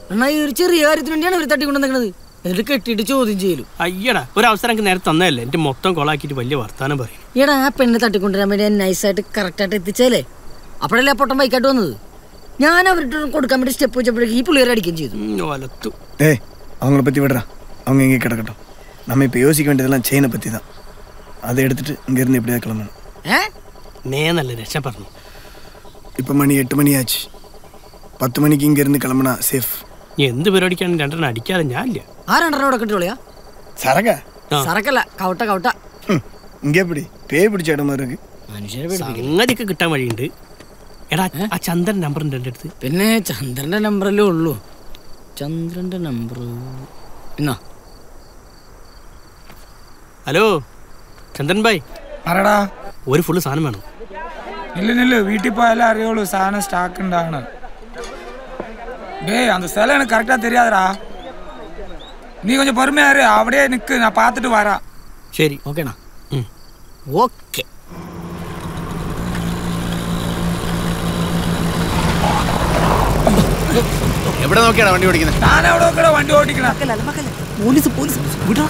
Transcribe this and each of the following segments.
എന്നാ ഈ ഒരു ചെറിയ കാര്യത്തിന് വേണ്ടിയാണ് ഇവർ തട്ടിക്കൊണ്ടെന്നത് എന്നിട്ട് കെട്ടിയിട്ട് ചോദ്യം ചെയ്യലും അയ്യടാ ഒരു അവസരം എനിക്ക് നേരെ തന്നതല്ലേ എന്റെ മൊത്തം കൊളാക്കിയിട്ട് വലിയ വർത്താനം പറയും എടാ ആ പെണ്ണിനെ തട്ടിക്കൊണ്ടുവരാൻ വേണ്ടി നൈസായിട്ട് കറക്റ്റായിട്ട് എത്തിച്ചാലേ അപ്പോഴല്ലേ ആ പൊട്ടം ബൈക്കായിട്ട് വന്നത് ഞാൻ അവരുടെ കൊടുക്കാൻ വേണ്ടി സ്റ്റെപ്പ് വെച്ചപ്പോഴേക്ക് ഈ പുള്ളിയെ അടിക്കുകയും ചെയ്തു വലത്തു ஏய் அவங்கள பற்றி விடுறா அவங்க இங்கே கிடக்கட்டும் நம்ம இப்போ யோசிக்க வேண்டியதெல்லாம் செயினை பற்றி தான் அதை எடுத்துட்டு இங்கேருந்து எப்படியா கிளம்பணும் ഏ നേന്നല്ല രക്ഷ പറഞ്ഞു இப்போ மணி எட்டு மணி ஆச்சு பத்து மணிக்கு இங்கேருந்து கிளம்புனா சேஃப் എന്ത് പരിപാടിക്കാണ് രണ്ടെണ്ണം അടിക്കാതെ ഞാനില്ല ആ രണ്ടെണ്ണം ഇവിടെ കിട്ടിയോളിയാ சரகா സറക്കല്ല കവട്ട കവട്ട இங்கே எப்படி பேய் பிடிச்ச இடமா இருக்கு മനുഷ്യരെ സംഗതിയൊക്കെ കിട്ടാൻ വഴിയുണ്ട് എടാ ആ ചന്ദ്രൻ നമ്പർ ഉണ്ട് എൻ്റെ അടുത്ത് പിന്നെ ചന്ദ്രന്റെ നമ്പറല്ലേ ഉള്ളൂ ചന്ദ്രന്റെ നമ്പർ എന്നാ ഹലോ ചന്ദ്രൻ ഭായ് പറടാ ഒരു ഫുള്ള് സാധനം വേണം நில்லு நில்லு வீட்டுக்கு போயாலே அறியோளு சாணம் ஸ்டாக் உண்டாகணும் டேய் அந்த சிலை எனக்கு கரெக்டாக தெரியாதுடா நீ கொஞ்சம் பொறுமையா இரு அப்படியே நிற்கு நான் பார்த்துட்டு வரேன் ശരി ഓക്കേണാ ഉം. ഓക്കെ എവിടെ നോക്കിയാണ് വണ്ടി ഓടിക്കുന്നത് நான் எவ்வளோ கூட வண்டி ஓட்டிக்கலாம் പോലീസ് പോലീസ് വിടാ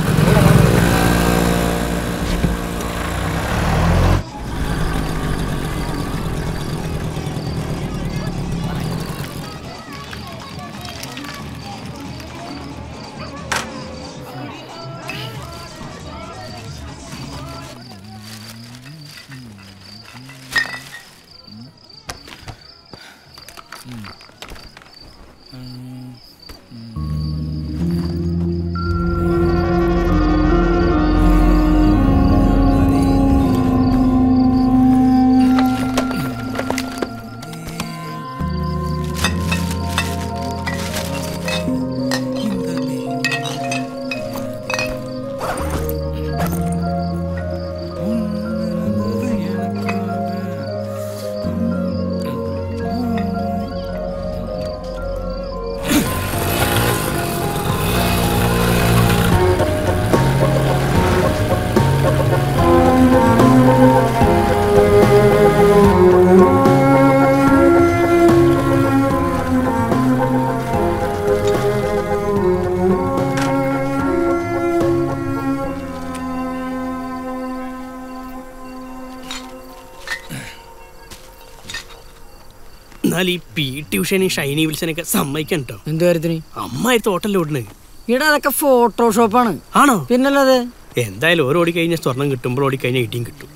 എന്നാൽ ഈ പി ട്യൂഷൻ ഈ ഷൈനി വിൽസനൊക്കെ സമ്മതിക്കാൻ കേട്ടോ എന്ത് കാര്യത്തിന് അമ്മായിട്ട് ഹോട്ടലിൽ ഓടുന്നത് ഇവിടെ അതൊക്കെ ഫോട്ടോഷോപ്പാണ് ആണോ പിന്നല്ലാതെ എന്തായാലും ഓരോ ഓടി കഴിഞ്ഞാൽ സ്വർണം കിട്ടുമ്പോൾ ഓടി കഴിഞ്ഞാൽ ഇടിയും കിട്ടും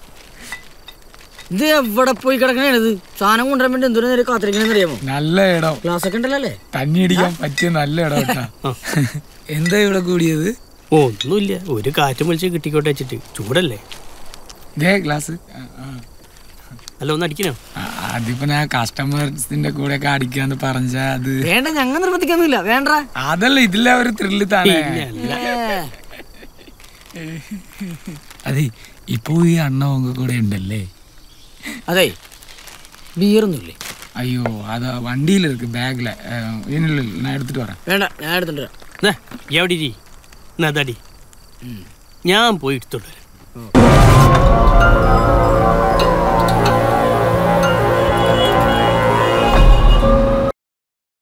ഇത് എവിടെ പോയി കിടക്കണേണ് ഇത് സാധനം കൊണ്ടുവരാൻ വേണ്ടി എന്തോരം നേരം കാത്തിരിക്കണെന്ന് അറിയാമോ നല്ല ഇടം ക്ലാസ് ഒക്കെ ഉണ്ടല്ലോ അല്ലേ തണ്ണി അടിക്കാൻ പറ്റിയ നല്ല ഇടം കേട്ടാ എന്താ ഇവിടെ കൂടിയത് ഓ ഒന്നുമില്ല ഒരു കാറ്റും വിളിച്ച് കിട്ടിക്കോട്ടെ വെച്ചിട്ട് ചൂടല്ലേ ദേ ഗ്ലാസ് അല്ല ഒന്ന് അടിക്കണോ അതിപ്പോ ഞാൻ കസ്റ്റമേഴ്സിന്റെ കൂടെ ഒക്കെ അടിക്കാന്ന് പറഞ്ഞ അത് വേണ്ട ഞങ്ങൾ നിർബന്ധിക്കൊന്നുമില്ല വേണ്ട അതല്ല ഇതിലെ ഒരു ത്രില്ല് താനേ അതെ ഇപ്പൊ ഈ അണ്ണ ഉങ്ക കൂടെ ഉണ്ടല്ലേ അതെ ബിയറൊന്നുമില്ലേ അയ്യോ അത് വണ്ടിയിൽ ഇருக்கு ബാഗില് ഇല്ല ഞാൻ എടുത്തിട്ട് വരാം വേണ്ട ഞാൻ എടുത്തിട്ട് വരാം. ദേ, എവിടെ ഇരി എന്നാ അതടി ഞാൻ പോയി എടുത്തോണ്ട് വരാം